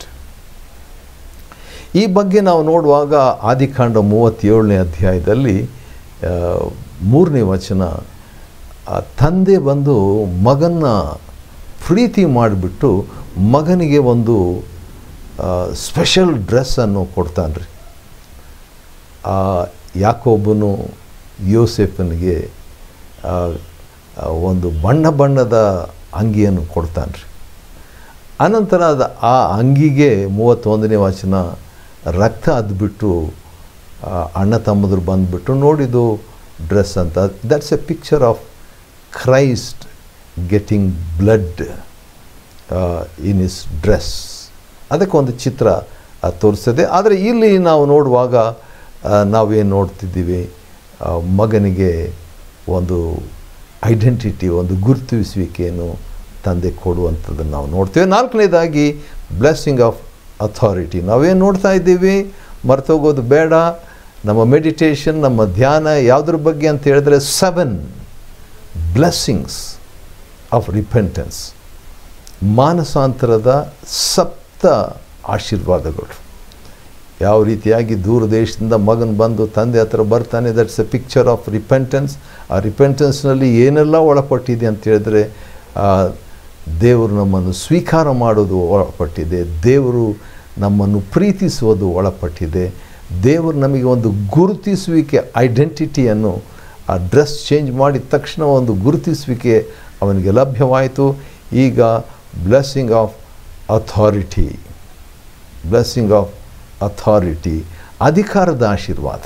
ಈ ಬಗ್ಗೆ ನಾವು ನೋಡುವಾಗ ಆದಿಕಾಂಡ ಮೂವತ್ತೇಳನೇ ಅಧ್ಯಾಯದಲ್ಲಿ ಆ, ಮೂರನೇ ವಚನ ಆ ತಂದೆ ಬಂದು ಮಗನ್ನ ಪ್ರೀತಿ ಮಾಡಿಬಿಟ್ಟು ಮಗನಿಗೆ ಒಂದು ಸ್ಪೆಷಲ್ ಡ್ರೆಸ್ಸನ್ನು ಕೊಡ್ತಾನೆ ರೀ ಯಾಕೊಬ್ಬನು ಯೋಸೆಫನಿಗೆ ಆ, ಆ, ಒಂದು ಬಣ್ಣ ಬಣ್ಣದ ಅಂಗಿಯನ್ನು ಕೊಡ್ತಾನೆ ರೀ ಅನಂತರ ಅದು ಆ ಅಂಗಿಗೆ ಮೂವತ್ತೊಂದನೇ ವಚನ ರಕ್ತ ಅದ್ಬಿಟ್ಟು ಆ, ಅಣ್ಣ ತಮ್ಮದ್ರು ಬಂದುಬಿಟ್ಟು ನೋಡಿದು ಡ್ರೆಸ್ ಅಂತ that's a picture of Christ getting blood in his dress ಅದಕ್ಕೆ ಒಂದು ಚಿತ್ರ ಆ, ತೋರಿಸ್ತದೆ ಆದರೆ ಇಲ್ಲಿ ನಾವು ನೋಡುವಾಗ ಆ, ನಾವೇನು ನೋಡ್ತಿದ್ದೀವಿ ಆ, ಮಗನಿಗೆ ಒಂದು ಐಡೆಂಟಿಟಿ ಒಂದು ಗುರುತಿಸುವಿಕೆಯನ್ನು ತಂದೆ ಕೊಡುವಂಥದ್ದನ್ನು ನಾವು ನೋಡ್ತೇವೆ ನಾಲ್ಕನೇದಾಗಿ ಬ್ಲೆಸ್ಸಿಂಗ್ ಆಫ್ ಅಥಾರಿಟಿ ನಾವೇನು ನೋಡ್ತಾ ಇದ್ದೀವಿ ಮರ್ತೋಗೋದು ಬೇಡ ನಮ್ಮ ಮೆಡಿಟೇಷನ್ ನಮ್ಮ ಧ್ಯಾನ ಯಾವುದ್ರ ಬಗ್ಗೆ ಅಂತ ಹೇಳಿದ್ರೆ ಸೆವೆನ್ ಬ್ಲೆಸ್ಸಿಂಗ್ಸ್ ಆಫ್ ರಿಪೆಂಟೆನ್ಸ್ ಮಾನಸಾಂತರದ ಸಪ್ತ ಆಶೀರ್ವಾದಗಳು ಯಾವ ರೀತಿಯಾಗಿ ದೂರ ದೇಶದಿಂದ ಮಗನ ಬಂದು ತಂದೆ ಹತ್ರ ಬರ್ತಾನೆ that's a picture of repentance ಆ ರಿಪೆಂಟೆನ್ಸ್ನಲ್ಲಿ ಏನೆಲ್ಲ ಒಳಪಟ್ಟಿದೆ ಅಂತ ಹೇಳಿದ್ರೆ ಆ, ದೇವರು ನಮ್ಮನ್ನು ಸ್ವೀಕಾರ ಮಾಡೋದು ಒಳಪಟ್ಟಿದೆ ದೇವರು ನಮ್ಮನ್ನು ಪ್ರೀತಿಸುವುದು ಒಳಪಟ್ಟಿದೆ ದೇವರು ನಮಗೆ ಒಂದು ಗುರುತಿಸುವಿಕೆ ಐಡೆಂಟಿಟಿಯನ್ನು ಆ ಡ್ರೆಸ್ ಚೇಂಜ್ ಮಾಡಿದ ತಕ್ಷಣ ಒಂದು ಗುರುತಿಸುವಿಕೆ ಅವನಿಗೆ ಲಭ್ಯವಾಯಿತು ಈಗ blessing of authority blessing of authority ಅಧಿಕಾರದ ಆಶೀರ್ವಾದ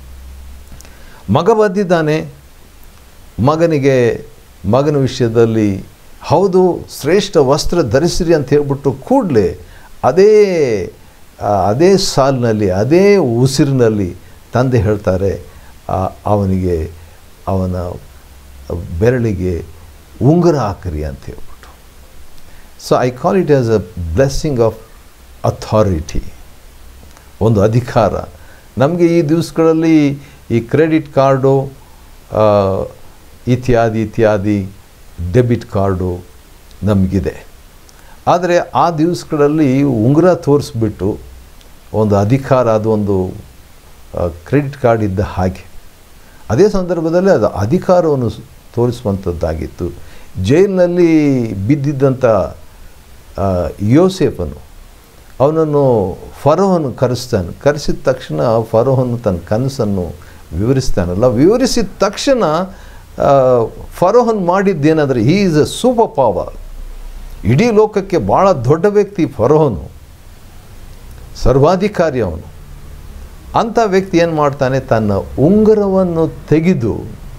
ಮಗ ಬಂದಿದ್ದಾನೆ ಮಗನಿಗೆ ಮಗನ ವಿಷಯದಲ್ಲಿ ಹೌದು ಶ್ರೇಷ್ಠ ವಸ್ತ್ರ ಧರಿಸಿರಿ ಅಂತ ಹೇಳ್ಬಿಟ್ಟು ಕೂಡಲೇ ಅದೇ ಆ, ಅದೇ ಸಾಲಿನಲ್ಲಿ ಅದೇ ಉಸಿರಿನಲ್ಲಿ ತಂದೆ ಹೇಳ್ತಾರೆ ಆ, ಅವನಿಗೆ ಅವನ ಬೆರಳಿಗೆ ಉಂಗುರ ಹಾಕ್ರಿ ಅಂತ ಹೇಳ್ಬಿಟ್ಟು so I call it as a blessing of authority ಒಂದು ಅಧಿಕಾರ ನಮಗೆ ಈ ದಿವಸಗಳಲ್ಲಿ ಈ ಕ್ರೆಡಿಟ್ ಕಾರ್ಡು ಆ, ಇತ್ಯಾದಿ ಇತ್ಯಾದಿ ಡೆಬಿಟ್ ಕಾರ್ಡು ನಮಗಿದೆ ಆದರೆ ಆ ದಿವಸಗಳಲ್ಲಿ ಉಂಗುರ ತೋರಿಸ್ಬಿಟ್ಟು ಒಂದು ಅಧಿಕಾರ ಅದೊಂದು ಕ್ರೆಡಿಟ್ ಕಾರ್ಡ್ ಇದ್ದ ಹಾಗೆ ಅದೇ ಸಂದರ್ಭದಲ್ಲಿ ಅದು ಅಧಿಕಾರವನ್ನು ಸ್- ತೋರಿಸುವಂಥದ್ದಾಗಿತ್ತು ಜೈಲಿನಲ್ಲಿ ಬಿದ್ದಿದ್ದಂಥ ಆ, ಯೋಸೇಫನು ಅವನನ್ನು ಫರೋಹನು ಕರೆಸ್ತಾನೆ ಕರೆಸಿದ ತಕ್ಷಣ ಫರೋಹನು ತನ್ನ ಕನಸನ್ನು ವಿವರಿಸ್ತಾನಲ್ಲ ವಿವರಿಸಿದ ತಕ್ಷಣ ಆ, ಫರೋಹನ್ ಮಾಡಿದ್ದೇನೆಂದರೆ he is a super power ಇಡೀ ಲೋಕಕ್ಕೆ ಭಾಳ ದೊಡ್ಡ ವ್ಯಕ್ತಿ ಫರೋಹನು ಸರ್ವಾಧಿಕಾರಿ ಅವನು ಅಂಥ ವ್ಯಕ್ತಿ ಏನು ಮಾಡ್ತಾನೆ ತನ್ನ ಉಂಗುರವನ್ನು ತೆಗೆದು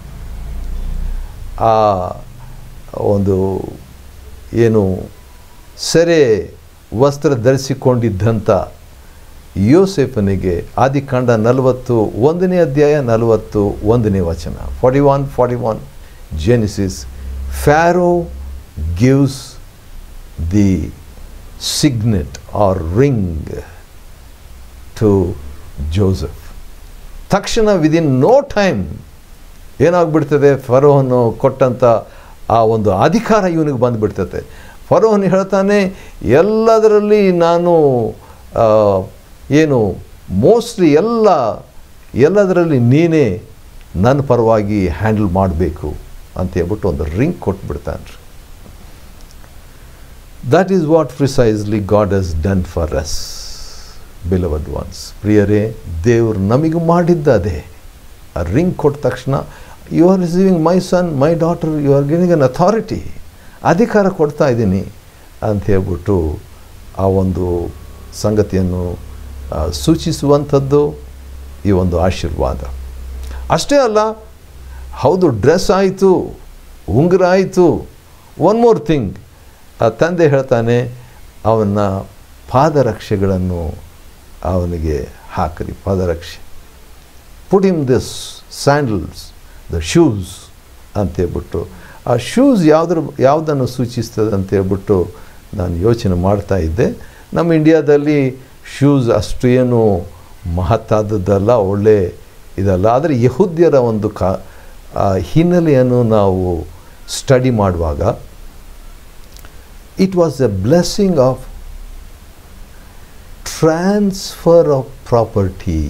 ಆ ಒಂದು ಏನು ಸೆರೆ ವಸ್ತ್ರ ಧರಿಸಿಕೊಂಡಿದ್ದಂಥ ಯೋಸೆಫನಿಗೆ ಆದಿಕಾಂಡ ನಲವತ್ತು ಒಂದನೇ ಅಧ್ಯಾಯ ನಲವತ್ತು ಒಂದನೇ ವಚನ forty one forty one Genesis Pharaoh gives the signet or ring to Joseph ತಕ್ಷಣ ವಿದಿನ್ ನೋ ಟೈಮ್ ಏನಾಗ್ಬಿಡ್ತದೆ ಫರೋಹನು ಕೊಟ್ಟಂಥ ಆ ಒಂದು ಅಧಿಕಾರ ಇವನಿಗೆ ಬಂದುಬಿಡ್ತದೆ ಫರೋಹನ್ ಹೇಳ್ತಾನೆ ಎಲ್ಲದರಲ್ಲಿ ನಾನು ಆ, ಏನು ಮೋಸ್ಟ್ಲಿ ಎಲ್ಲ ಎಲ್ಲದರಲ್ಲಿ ನೀನೇ ನನ್ನ ಪರವಾಗಿ ಹ್ಯಾಂಡಲ್ ಮಾಡಬೇಕು ಅಂತ ಹೇಳ್ಬಿಟ್ಟು ಒಂದು ರಿಂಗ್ ಕೊಟ್ಬಿಡ್ತಾನೆ ರೀ that is what precisely God has done for us beloved ones ಪ್ರಿಯರೇ ದೇವರು ನಮಗೆ ಮಾಡಿದ್ದ ಅದೇ ಆ ರಿಂಗ್ ಕೊಟ್ಟ ತಕ್ಷಣ you are receiving my son my daughter you are giving an authority ಅಧಿಕಾರ ಕೊಡ್ತಾ ಇದ್ದೀನಿ ಅಂತ ಹೇಳ್ಬಿಟ್ಟು ಆ ಒಂದು ಸಂಗತಿಯನ್ನು ಆ, ಸೂಚಿಸುವಂಥದ್ದು ಈ ಒಂದು ಆಶೀರ್ವಾದ ಅಷ್ಟೇ ಅಲ್ಲ ಹೌದು ಡ್ರೆಸ್ ಆಯಿತು ಉಂಗುರ ಆಯಿತು ಒನ್ ಮೋರ್ ಥಿಂಗ್ ಆ ತಂದೆ ಹೇಳ್ತಾನೆ ಅವನ ಪಾದರಕ್ಷೆಗಳನ್ನು ಅವನಿಗೆ ಹಾಕಿರಿ ಪಾದರಕ್ಷೆ put him this sandals the shoes ಅಂತೇಳ್ಬಿಟ್ಟು ಆ ಶೂಸ್ ಯಾವುದ್ರ ಯಾವುದನ್ನು ಸೂಚಿಸ್ತದೆ ಅಂತೇಳ್ಬಿಟ್ಟು ನಾನು ಯೋಚನೆ ಮಾಡ್ತಾ ಇದ್ದೆ ನಮ್ಮ ಇಂಡಿಯಾದಲ್ಲಿ ಶೂಸ್ ಅಷ್ಟು ಏನು ಮಹತ್ತಾದದ್ದಲ್ಲ ಒಳ್ಳೆ ಇದಲ್ಲ ಆದರೆ ಯಹೂದ್ಯರ ಒಂದು ಕಾ ಆ ಹಿನ್ನೆಲೆಯನ್ನು ನಾವು ಸ್ಟಡಿ ಮಾಡುವಾಗ it was a blessing of transfer of property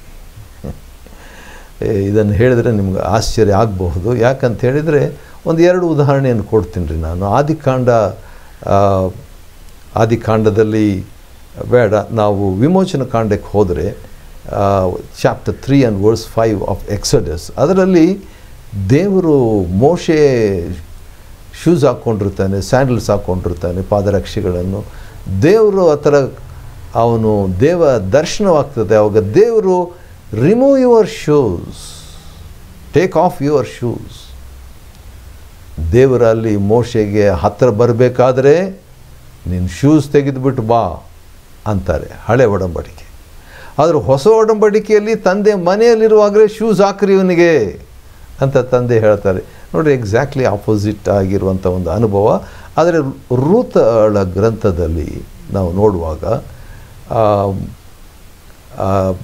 ಇದನ್ನು ಹೇಳಿದರೆ ನಿಮ್ಗೆ ಆಶ್ಚರ್ಯ ಆಗಬಹುದು ಯಾಕಂತ ಹೇಳಿದರೆ ಒಂದು ಎರಡು ಉದಾಹರಣೆಯನ್ನು ಕೊಡ್ತೀನಿ ರೀ ನಾನು ಆದಿಕಾಂಡ ಆ, ಆದಿಕಾಂಡದಲ್ಲಿ ಬೇಡ ನಾವು ವಿಮೋಚನ ಕಾಂಡಕ್ಕೆ ಹೋದರೆ chapter three and verse five of Exodus ಅದರಲ್ಲಿ ದೇವರು ಮೋಶೆ ಶೂಸ್ ಹಾಕ್ಕೊಂಡಿರ್ತಾನೆ ಸ್ಯಾಂಡಲ್ಸ್ ಹಾಕ್ಕೊಂಡಿರ್ತಾನೆ ಪಾದರಕ್ಷೆಗಳನ್ನು ದೇವರು ಆ ಥರ ಅವನು ದೇವ ದರ್ಶನವಾಗ್ತದೆ ಅವಾಗ ದೇವರು remove your shoes take off your shoes ದೇವರಲ್ಲಿ ಮೋಶೆಗೆ ಹತ್ತಿರ ಬರಬೇಕಾದ್ರೆ ನೀನು ಶೂಸ್ ತೆಗೆದುಬಿಟ್ಟು ಬಾ ಅಂತಾರೆ ಹಳೆ ಒಡಂಬಡಿಕೆ ಆದರೆ ಹೊಸ ಒಡಂಬಡಿಕೆಯಲ್ಲಿ ತಂದೆ ಮನೆಯಲ್ಲಿರುವಾಗಲೇ ಶೂಸ್ ಹಾಕ್ರಿ ಇವನಿಗೆ ಅಂತ ತಂದೆ ಹೇಳ್ತಾರೆ ನೋಡಿ ಎಕ್ಸಾಕ್ಟ್ಲಿ ಆಪೋಸಿಟ್ ಆಗಿರುವಂಥ ಒಂದು ಅನುಭವ ಆದರೆ ರೂತಳ ಗ್ರಂಥದಲ್ಲಿ ನಾವು ನೋಡುವಾಗ ಆ, ಆ,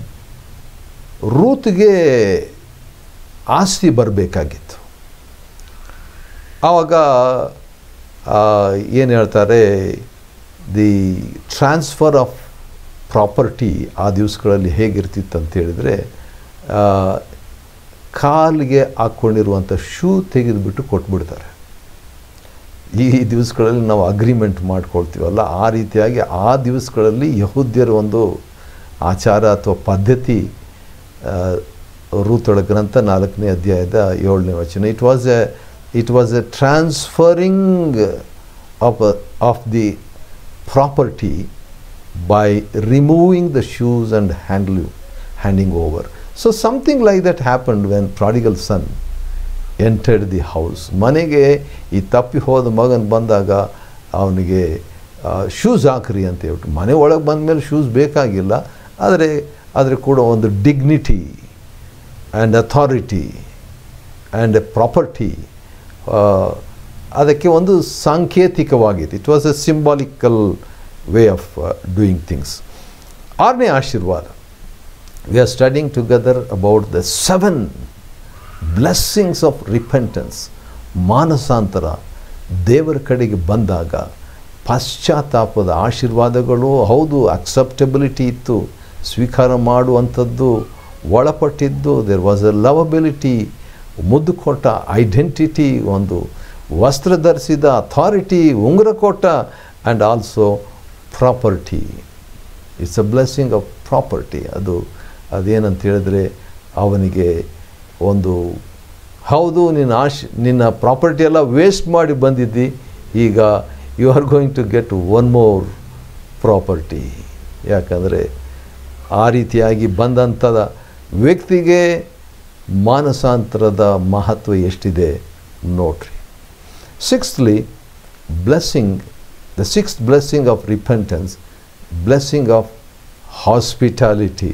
ರೂತ್ಗೆ ಆಸ್ತಿ ಬರಬೇಕಾಗಿತ್ತು ಆವಾಗ ಏನು ಹೇಳ್ತಾರೆ ದಿ ಟ್ರಾನ್ಸ್ಫರ್ ಆಫ್ ಪ್ರಾಪರ್ಟಿ ಆ ದಿವಸಗಳಲ್ಲಿ ಹೇಗಿರ್ತಿತ್ತು ಅಂತ ಹೇಳಿದರೆ ಆ, ಕಾಲಿಗೆ ಹಾಕ್ಕೊಂಡಿರುವಂಥ ಶೂ ತೆಗೆದುಬಿಟ್ಟು ಕೊಟ್ಬಿಡ್ತಾರೆ ಈ ದಿವಸಗಳಲ್ಲಿ ನಾವು ಅಗ್ರಿಮೆಂಟ್ ಮಾಡ್ಕೊಳ್ತೀವಲ್ಲ ಆ ರೀತಿಯಾಗಿ ಆ ದಿವಸಗಳಲ್ಲಿ ಯಹೂದ್ಯರ ಒಂದು ಆಚಾರ ಅಥವಾ ಪದ್ಧತಿ ಆ, ರೂತೊಳ ಗ್ರಂಥ ನಾಲ್ಕನೇ ಅಧ್ಯಾಯದ ಏಳನೇ ವಚನ it was a it was a transferring of of the property by removing the shoes and handle, handing over. So something like that happened when prodigal son entered the house. ಮನೆಗೆ ಈ ತಪ್ಪಿ ಹೋದ ಮಗನ ಬಂದಾಗ ಅವನಿಗೆ ಶೂಸ್ ಹಾಕ್ರಿ ಅಂತ ಹೇಳ್ಬಿಟ್ಟು ಮನೆ ಒಳಗೆ ಬಂದ ಮೇಲೆ ಶೂಸ್ ಬೇಕಾಗಿಲ್ಲ ಆದರೆ ಆದರೆ ಕೂಡ ಒಂದು dignity and authority and a property ಅದಕ್ಕೆ ಒಂದು ಸಾಂಕೇತಿಕವಾಗಿದೆ it was a symbolical way of doing things ಆರನೇ ಆಶೀರ್ವಾದ we are studying together about the seven blessings of repentance ಮಾನಸಾಂತರ ದೇವರ ಕಡೆಗೆ ಬಂದಾಗ ಪಶ್ಚಾತ್ತಾಪದ ಆಶೀರ್ವಾದಗಳು ಹೌದು ಅಕ್ಸೆಪ್ಟಬಿಲಿಟಿ ಇತ್ತು ಸ್ವೀಕಾರ ಮಾಡುವಂಥದ್ದು ಒಳಪಟ್ಟಿದ್ದು ದೇರ್ ವಾಸ್ ಎ ಲವಬಿಲಿಟಿ ಮುದ್ದು ಕೊಟ್ಟ ಐಡೆಂಟಿಟಿ ಒಂದು ವಸ್ತ್ರ ಧರಿಸಿದ ಅಥಾರಿಟಿ ಉಂಗುರ ಕೊಟ್ಟ and also property it's a blessing of property ಅದು ಅದೇನಂತ ಹೇಳಿದ್ರೆ ಅವನಿಗೆ ಒಂದು ಹೌದು ನಿನ್ನ ಆಶ್ ನಿನ್ನ ಪ್ರಾಪರ್ಟಿ ಎಲ್ಲ ವೇಸ್ಟ್ ಮಾಡಿ ಬಂದಿದ್ದಿ ಈಗ you are going to get one more property ಯಾಕಂದರೆ ಆ ರೀತಿಯಾಗಿ ಬಂದಂಥದ ವ್ಯಕ್ತಿಗೆ ಮಾನಸಾಂತರದ ಮಹತ್ವ ಎಷ್ಟಿದೆ ನೋಡ್ರಿ sixthly blessing the sixth blessing of repentance blessing of hospitality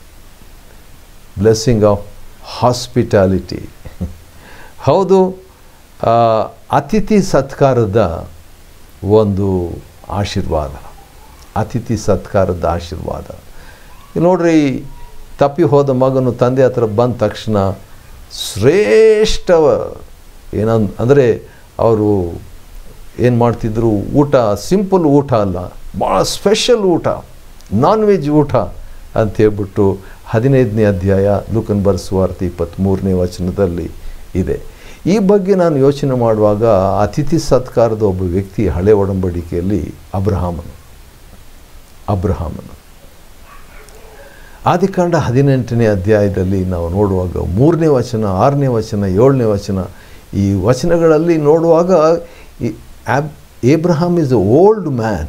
blessing of hospitality ಹೌದು ಆ, ಅತಿಥಿ ಸತ್ಕಾರದ ಒಂದು ಆಶೀರ್ವಾದ ಅತಿಥಿ ಸತ್ಕಾರದ ಆಶೀರ್ವಾದ ಈಗ ನೋಡ್ರಿ ತಪ್ಪಿ ಹೋದ ಮಗನು ತಂದೆ ಹತ್ರ ಬಂದ ತಕ್ಷಣ ಶ್ರೇಷ್ಠ ಏನಂದ್ ಅಂದರೆ ಅವರು ಏನು ಮಾಡ್ತಿದ್ರು ಊಟ ಸಿಂಪಲ್ ಊಟ ಅಲ್ಲ ಭಾಳ ಸ್ಪೆಷಲ್ ಊಟ ನಾನ್ ವೆಜ್ ಊಟ ಅಂತ ಹೇಳ್ಬಿಟ್ಟು ಹದಿನೈದನೇ ಅಧ್ಯಾಯ ಲೂಕನ್ ಬರ್ಸುವಾರ್ಥ ಇಪ್ಪತ್ತ್ಮೂರನೇ ವಚನದಲ್ಲಿ ಇದೆ ಈ ಬಗ್ಗೆ ನಾನು ಯೋಚನೆ ಮಾಡುವಾಗ ಅತಿಥಿ ಸತ್ಕಾರದ ಒಬ್ಬ ವ್ಯಕ್ತಿ ಹಳೆ ಒಡಂಬಡಿಕೆಯಲ್ಲಿ ಅಬ್ರಹಾಮನು ಅಬ್ರಹಾಮನು ಆದಿಕಾಂಡ ಹದಿನೆಂಟನೇ ಅಧ್ಯಾಯದಲ್ಲಿ ನಾವು ನೋಡುವಾಗ ಮೂರನೇ ವಚನ ಆರನೇ ವಚನ ಏಳನೇ ವಚನ ಈ ವಚನಗಳಲ್ಲಿ ನೋಡುವಾಗ ಈ ಆಬ್ Abraham is a old man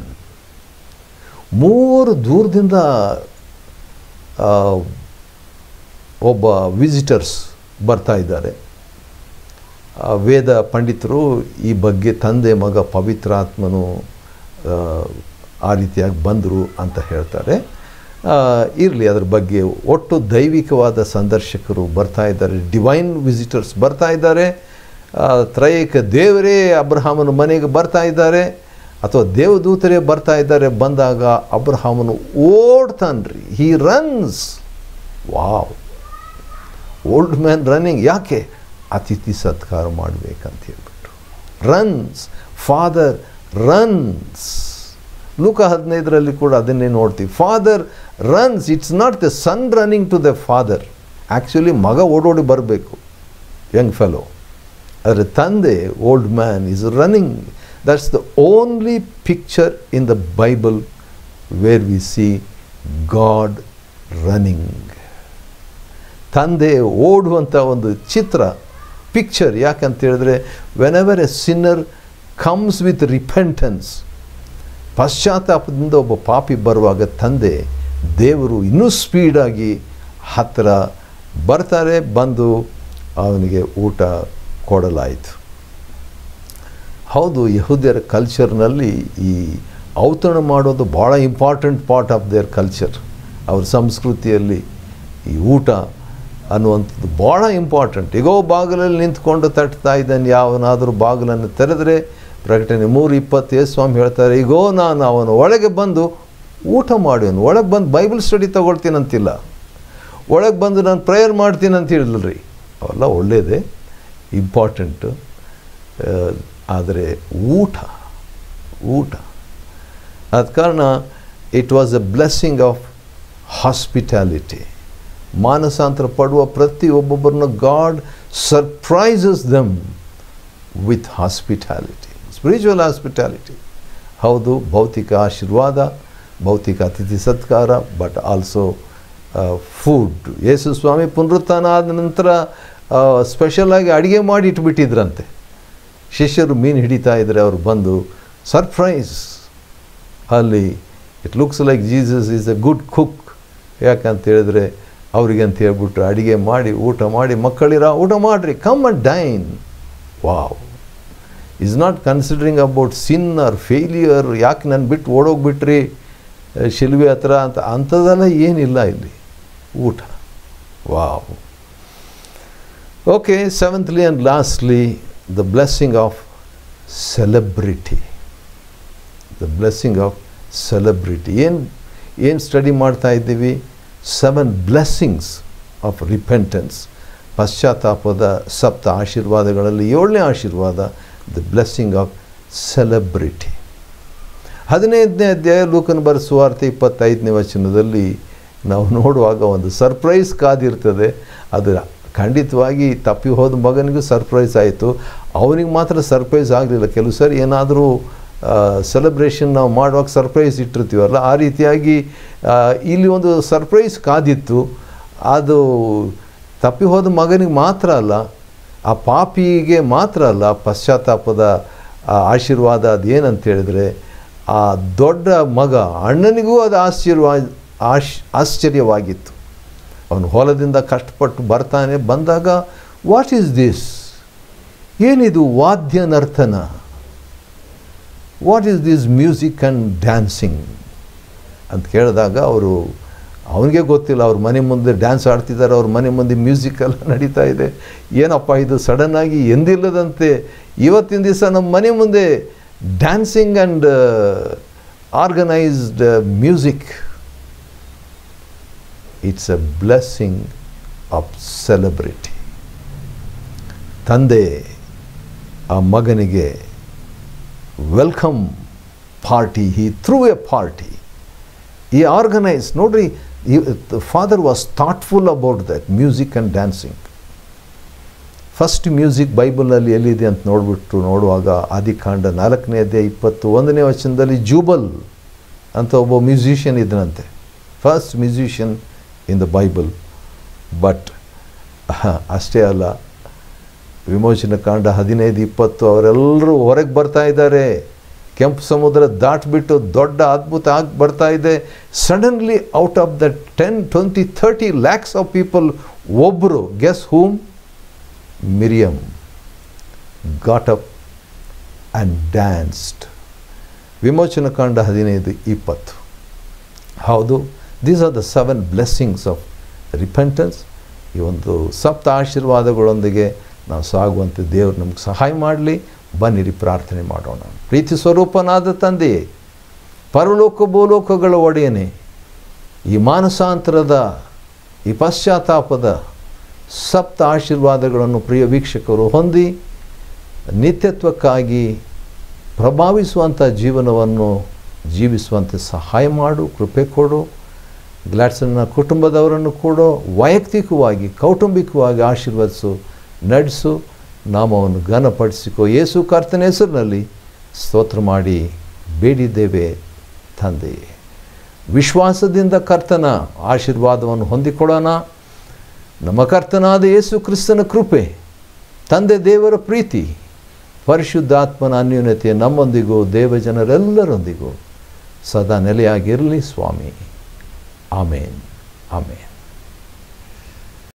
ಮೂರು ದೂರದಿಂದ ಆ, ಒಬ್ಬ ವಿಸಿಟರ್ಸ್ ಬರ್ತಾ ಇದ್ದಾರೆ ಆ, ವೇದ ಪಂಡಿತರು ಈ ಬಗ್ಗೆ ತಂದೆ ಮಗ ಪವಿತ್ರಾತ್ಮನು ಆ, ಆ ರೀತಿಯಾಗಿ ಬಂದರು ಅಂತ ಹೇಳ್ತಾರೆ ಇರಲಿ ಅದ್ರ ಬಗ್ಗೆ ಒಟ್ಟು ದೈವಿಕವಾದ ಸಂದರ್ಶಕರು ಬರ್ತಾ ಇದ್ದಾರೆ ಡಿವೈನ್ ವಿಸಿಟರ್ಸ್ ಬರ್ತಾ ಇದ್ದಾರೆ ಆ, ತ್ರೈಕ ದೇವರೇ ಅಬ್ರಹಾಮನ ಮನೆಗೆ ಬರ್ತಾ ಇದ್ದಾರೆ ಅಥವಾ ದೇವದೂತರೇ ಬರ್ತಾ ಇದ್ದಾರೆ ಬಂದಾಗ ಅಬ್ರಹಾಮನು ಓಡ್ತಾನ್ರಿ he runs wow old man running ಯಾಕೆ ಅತಿಥಿ ಸತ್ಕಾರ ಮಾಡಬೇಕಂತ ಹೇಳ್ಬಿಟ್ಟು ರನ್ಸ್ ಫಾದರ್ ರನ್ಸ್ ಲೂಕ ಹದಿನೈದರಲ್ಲಿ ಕೂಡ ಅದನ್ನೇ ನೋಡ್ತೀವಿ father runs it's not the son running to the father actually ಮಗ ಓಡೋಡಿ ಬರಬೇಕು ಯಂಗ್ ಫೆಲೋ ಆದರೆ ತಂದೆ old man is running that's the only picture in the Bible where we see God running ತಂದೆ ಓಡುವಂಥ ಒಂದು ಚಿತ್ರ ಪಿಕ್ಚರ್ ಯಾಕಂತ ಹೇಳಿದ್ರೆ whenever a sinner comes with repentance ಪಶ್ಚಾತ್ತಾಪದಿಂದ ಒಬ್ಬ ಪಾಪಿ ಬರುವಾಗ ತಂದೆ ದೇವರು ಇನ್ನೂ ಸ್ಪೀಡಾಗಿ ಹತ್ತಿರ ಬರ್ತಾರೆ ಬಂದು ಅವನಿಗೆ ಊಟ ಕೊಡಲಾಯಿತು ಹೌದು ಯಹೂದ್ಯರ ಕಲ್ಚರ್ನಲ್ಲಿ ಈ ಔತಣ ಮಾಡೋದು ಭಾಳ important part of their culture ಅವ್ರ ಸಂಸ್ಕೃತಿಯಲ್ಲಿ ಈ ಊಟ ಅನ್ನುವಂಥದ್ದು ಭಾಳ ಇಂಪಾರ್ಟೆಂಟ್ ಈಗೋ ಬಾಗಿಲಲ್ಲಿ ನಿಂತ್ಕೊಂಡು ತಟ್ತಾ ಇದ್ದಾನೆ ಯಾವನಾದರೂ ಬಾಗಿಲನ್ನು ತೆರೆದರೆ ಪ್ರಕಟಣೆ ಮೂರು ಇಪ್ಪತ್ತು ಸ್ವಾಮಿ ಹೇಳ್ತಾರೆ ಈಗೋ ನಾನು ಅವನ ಒಳಗೆ ಬಂದು ಊಟ ಮಾಡುವನು ಒಳಗೆ ಬಂದು ಬೈಬಲ್ ಸ್ಟಡಿ ತೊಗೊಳ್ತೀನಂತಿಲ್ಲ ಒಳಗೆ ಬಂದು ನಾನು ಪ್ರೇಯರ್ ಮಾಡ್ತೀನಿ ಅಂತ ಹೇಳಿಲ್ರಿ ಅವೆಲ್ಲ ಒಳ್ಳೆಯದೇ ಇಂಪಾರ್ಟೆಂಟು ಆದರೆ ಊಟ ಊಟ ಆದ ಕಾರಣ it was a blessing of hospitality ಮಾನಸಾಂತರ ಪಡುವ ಪ್ರತಿ ಒಬ್ಬೊಬ್ಬರನ್ನ God surprises them with hospitality spiritual hospitality ಹೌದು ಭೌತಿಕ ಆಶೀರ್ವಾದ ಭೌತಿಕ ಅತಿಥಿ ಸತ್ಕಾರ but also food Yesu Swami ಪುನರುತ್ಥಾನ ಆದ ನಂತರ ಸ್ಪೆಷಲಾಗಿ ಅಡುಗೆ ಮಾಡಿ ಇಟ್ಬಿಟ್ಟಿದ್ರಂತೆ ಶಿಷ್ಯರು ಮೀನು ಹಿಡಿತಾ ಇದ್ದರೆ ಅವರು ಬಂದು ಸರ್ಪ್ರೈಸ್ ಅಲ್ಲಿ it looks like Jesus is a good cook ಯಾಕಂತ ಹೇಳಿದ್ರೆ ಅವರಿಗೆ ಅಂತ ಹೇಳ್ಬಿಟ್ಟು ಅಡುಗೆ ಮಾಡಿ ಊಟ ಮಾಡಿ ಮಕ್ಕಳಿರ ಊಟ ಮಾಡಿರಿ come and dine wow is not considering about sin or failure ಯಾಕೆ ನಾನು ಬಿಟ್ಟು ಓಡೋಗ್ಬಿಟ್ರಿ ಶಿಲ್ವೆ ಹತ್ರ ಅಂತ ಅಂಥದ್ದೆಲ್ಲ ಏನಿಲ್ಲ ಇಲ್ಲಿ ಊಟ wow okay seventhly and lastly the blessing of celebrity the blessing of celebrity ಏನು ಏನು ಸ್ಟಡಿ ಮಾಡ್ತಾ ಇದ್ದೀವಿ ಸೆವೆನ್ ಬ್ಲೆಸ್ಸಿಂಗ್ಸ್ ಆಫ್ ರಿಪೆಂಟೆನ್ಸ್ ಪಶ್ಚಾತ್ತಾಪದ ಸಪ್ತ ಆಶೀರ್ವಾದಗಳಲ್ಲಿ ಏಳನೇ ಆಶೀರ್ವಾದ ದ ಬ್ಲೆಸ್ಸಿಂಗ್ ಆಫ್ ಸೆಲೆಬ್ರಿಟಿ ಹದಿನೈದನೇ ಅಧ್ಯಾಯ ಲೂಕನ್ ಬರ ಸುವಾರ್ತೆ ಇಪ್ಪತ್ತೈದನೇ ವಚನದಲ್ಲಿ ನಾವು ನೋಡುವಾಗ ಒಂದು ಸರ್ಪ್ರೈಸ್ ಕಾದಿರ್ತದೆ ಅದು ಖಂಡಿತವಾಗಿ ತಪ್ಪಿ ಹೋದ ಮಗನಿಗೂ ಸರ್ಪ್ರೈಸ್ ಆಯಿತು ಅವನಿಗೆ ಮಾತ್ರ ಸರ್ಪ್ರೈಸ್ ಆಗಲಿಲ್ಲ ಕೆಲವು ಸರಿ ಏನಾದರೂ ಸೆಲೆಬ್ರೇಷನ್ ನಾವು ಮಾಡುವಾಗ ಸರ್ಪ್ರೈಸ್ ಇಟ್ಟಿರ್ತೀವಲ್ಲ ಆ ರೀತಿಯಾಗಿ ಆ, ಇಲ್ಲಿ ಒಂದು ಸರ್ಪ್ರೈಸ್ ಕಾದಿತ್ತು ಅದು ತಪ್ಪಿ ಹೋದ ಮಗನಿಗೆ ಮಾತ್ರ ಅಲ್ಲ ಆ ಪಾಪಿಗೆ ಮಾತ್ರ ಅಲ್ಲ ಪಶ್ಚಾತ್ತಾಪದ ಆ ಆಶೀರ್ವಾದ ಅದು ಏನಂತ ಹೇಳಿದ್ರೆ ಆ ದೊಡ್ಡ ಮಗ ಅಣ್ಣನಿಗೂ ಅದು ಆಶ್ಚರ್ಯವಾ ಆಶ್ ಆಶ್ಚರ್ಯವಾಗಿತ್ತು ಅವನು ಹೊಲದಿಂದ ಕಷ್ಟಪಟ್ಟು ಬರ್ತಾನೆ ಬಂದಾಗ ವಾಟ್ ಈಸ್ ದಿಸ್ ಏನಿದು ವಾದ್ಯ ನರ್ತನ what is this music and dancing ಅಂತ ಕೇಳಿದಾಗ ಅವರು ಅವನಿಗೆ ಗೊತ್ತಿಲ್ಲ ಅವ್ರ ಮನೆ ಮುಂದೆ ಡ್ಯಾನ್ಸ್ ಆಡ್ತಿದ್ದಾರೆ ಅವ್ರ ಮನೆ ಮುಂದೆ ಮ್ಯೂಸಿಕ್ ಎಲ್ಲ ನಡೀತಾ ಇದೆ ಏನಪ್ಪ ಇದು ಸಡನ್ನಾಗಿ ಎಂದಿಲ್ಲದಂತೆ ಇವತ್ತಿನ ದಿವಸ ನಮ್ಮ ಮನೆ ಮುಂದೆ dancing and organised music it's a blessing of celebrity ತಂದೆ ಆ ಮಗನಿಗೆ welcome party he threw a party ಈ ಆರ್ಗನೈಸ್ ನೋಡ್ರಿ father was thoughtful about that music and dancing first music ಬೈಬಲ್ನಲ್ಲಿ ಎಲ್ಲಿದೆ ಅಂತ ನೋಡಿಬಿಟ್ಟು ನೋಡುವಾಗ ಆದಿಕಾಂಡ ನಾಲ್ಕನೇ ಅಧ್ಯಾಯ ಇಪ್ಪತ್ತು ಒಂದನೇ ವಚನದಲ್ಲಿ ಜೂಬಲ್ ಅಂತ ಒಬ್ಬ ಮ್ಯೂಸಿಷಿಯನ್ ಇದ್ದನಂತೆ first musician in the Bible but ಅಷ್ಟೇ ಅಲ್ಲ ವಿಮೋಚನ ಕಾಂಡ ಹದಿನೈದು ಇಪ್ಪತ್ತು ಅವರೆಲ್ಲರೂ ಹೊರಗೆ ಬರ್ತಾ ಇದ್ದಾರೆ ಕೆಂಪು ಸಮುದ್ರ ದಾಟ್ಬಿಟ್ಟು ದೊಡ್ಡ ಅದ್ಭುತ ಆಗಿ ಬರ್ತಾ ಇದೆ suddenly out of the ten twenty thirty lakhs of people ಒಬ್ಬರು guess whom Miriam got up and danced ವಿಮೋಚನ ಕಾಂಡ ಹದಿನೈದು ಇಪ್ಪತ್ತು ಹೌದು these are the seven blessings of repentance ಈ ಒಂದು ಸಪ್ತ ಆಶೀರ್ವಾದಗಳೊಂದಿಗೆ ನಾವು ಸಾಗುವಂತೆ ದೇವರು ನಮ್ಗೆ ಸಹಾಯ ಮಾಡಲಿ ಬನ್ನಿರಿ ಪ್ರಾರ್ಥನೆ ಮಾಡೋಣ ಪ್ರೀತಿ ಸ್ವರೂಪನಾದ ತಂದೆಯೇ ಪರಲೋಕ ಭೂಲೋಕಗಳ ಒಡೆಯನೇ ಈ ಮಾನಸಾಂತರದ ಈ ಪಶ್ಚಾತ್ತಾಪದ ಸಪ್ತ ಆಶೀರ್ವಾದಗಳನ್ನು ಪ್ರಿಯ ವೀಕ್ಷಕರು ಹೊಂದಿ ನಿತ್ಯತ್ವಕ್ಕಾಗಿ ಪ್ರಭಾವಿಸುವಂಥ ಜೀವನವನ್ನು ಜೀವಿಸುವಂತೆ ಸಹಾಯ ಮಾಡು ಕೃಪೆ ಕೊಡು ಗ್ಲಾಡ್ಸನ್ನ ಕುಟುಂಬದವರನ್ನು ಕೂಡ ವೈಯಕ್ತಿಕವಾಗಿ ಕೌಟುಂಬಿಕವಾಗಿ ಆಶೀರ್ವದಿಸು ನಡೆಸು ನಾಮವನ್ನು ಘನಪಡಿಸಿಕೋ ಯೇಸು ಕರ್ತನ ಹೆಸರಿನಲ್ಲಿ ಸ್ತೋತ್ರ ಮಾಡಿ ಬೇಡಿದ್ದೇವೆ ತಂದೆಯೇ ವಿಶ್ವಾಸದಿಂದ ಕರ್ತನ ಆಶೀರ್ವಾದವನ್ನು ಹೊಂದಿಕೊಳ್ಳೋಣ ನಮ್ಮ ಕರ್ತನಾದ ಯೇಸು ಕ್ರಿಸ್ತನ ಕೃಪೆ ತಂದೆ ದೇವರ ಪ್ರೀತಿ ಪರಿಶುದ್ಧಾತ್ಮನ ಅನ್ಯೂನ್ಯತೆ ನಮ್ಮೊಂದಿಗೂ ದೇವಜನರೆಲ್ಲರೊಂದಿಗೂ ಸದಾ ನೆಲೆಯಾಗಿರಲಿ ಸ್ವಾಮಿ ಆಮೇನ್ ಆಮೇನ್